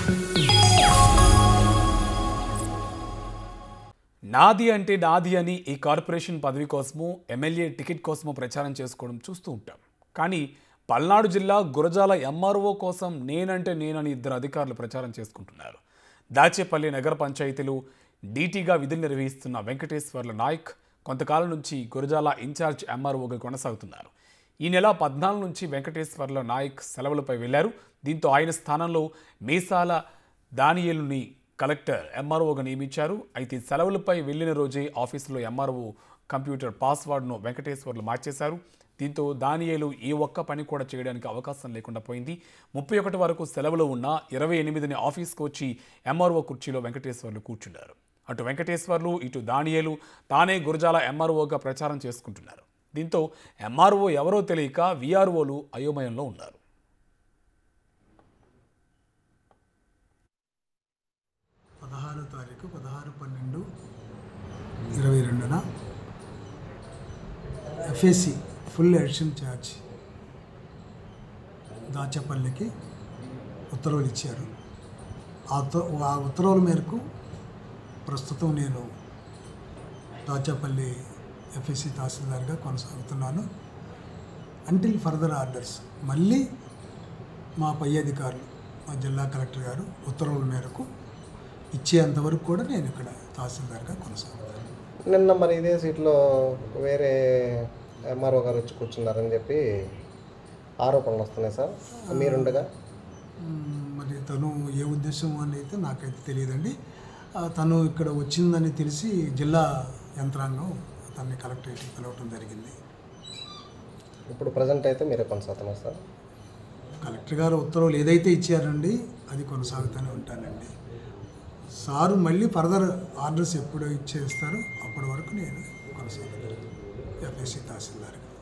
నాది అంటే నాది అని ఈ కార్పొరేషన్ పదవి కోసము ఎమ్మెల్యే టికెట్ కోసము ప్రచారం చేసుకోవడం చూస్తూ ఉంటాం కానీ పల్నాడు జిల్లా గురజాల ఎంఆర్ఓ కోసం నేనంటే నేనని ఇద్దరు అధికారులు ప్రచారం చేసుకుంటున్నారు దాచేపల్లి నగర పంచాయతీలు డీటీగా విధులు నిర్వహిస్తున్న వెంకటేశ్వర్ల నాయక్ కొంతకాలం నుంచి గురజాల ఇన్ఛార్జ్ ఎంఆర్ఓగా కొనసాగుతున్నారు ఈ నెల పద్నాలుగు నుంచి వెంకటేశ్వర్ల నాయక్ సెలవులపై వెళ్లారు దీంతో ఆయన స్థానంలో మీసాల దానియేలుని కలెక్టర్ ఎంఆర్ఓగా నియమించారు అయితే సెలవులపై వెళ్లిన రోజే ఆఫీసులో ఎంఆర్ఓ కంప్యూటర్ పాస్వర్డ్ను వెంకటేశ్వర్లు మార్చేశారు దీంతో దానియేలు ఏ ఒక్క పని కూడా చేయడానికి అవకాశం లేకుండా పోయింది ముప్పై ఒకటి వరకు సెలవులో ఉన్న ఇరవై ఎనిమిదిని ఆఫీస్కి వచ్చి ఎంఆర్ఓ కుర్చీలో వెంకటేశ్వర్లు కూర్చున్నారు అటు వెంకటేశ్వర్లు ఇటు దానియేలు తానే గురజాల ఎంఆర్ఓగా ప్రచారం చేసుకుంటున్నారు దీంతో ఎంఆర్ఓ ఎవరో తెలియక వీఆర్ఓలు అయోమయంలో ఉన్నారు పదహారో తారీఖు పదహారు పన్నెండు ఇరవై రెండున ఎఫ్ఎసి ఫుల్ ఎడిషన్ ఛార్జ్ దాచపల్లికి ఉత్తర్వులు ఇచ్చారు ఆ ఉత్త- ఆ ఉత్తర్వుల మేరకు ప్రస్తుతం నేను దాచపల్లి ఎఫ్ఎసి తహసీల్దార్గా కొనసాగుతున్నాను అంటిల్ ఫర్దర్ ఆర్డర్స్ మళ్ళీ మా పై అధికారులు మా జిల్లా కలెక్టర్ గారు ఉత్తర్వుల మేరకు ఇచ్చేంతవరకు కూడా నేను ఇక్కడ తహసీల్దార్గా కొనసాగుతాను నిన్న మరి ఇదే సీట్లో వేరే ఎంఆర్ఓ గారు వచ్చి కూర్చున్నారని చెప్పి ఆరోపణలు వస్తున్నాయి సార్ మీరుండగా మ్మ్, మరి తను ఏ ఉద్దేశం అని అయితే నాకైతే తెలియదండి ఆ, తను ఇక్కడ వచ్చిందని తెలిసి జిల్లా యంత్రాంగం తనని కలెక్టరేట్కి పిలవటం జరిగింది ఇప్పుడు ప్రజెంట్ అయితే మీరే కొనసాగుతున్నారు సార్ కలెక్టర్ గారు ఉత్తర్వులు ఏదైతే ఇచ్చారండి అది కొనసాగుతూనే ఉంటానండి సారు మళ్ళీ ఫర్దర్ ఆర్డర్స్ ఎప్పుడు ఇచ్చేస్తారో అప్పటి వరకు నేను కొనసాగుతాను ఎఫ్ఎస్సి తహసీల్దార్గా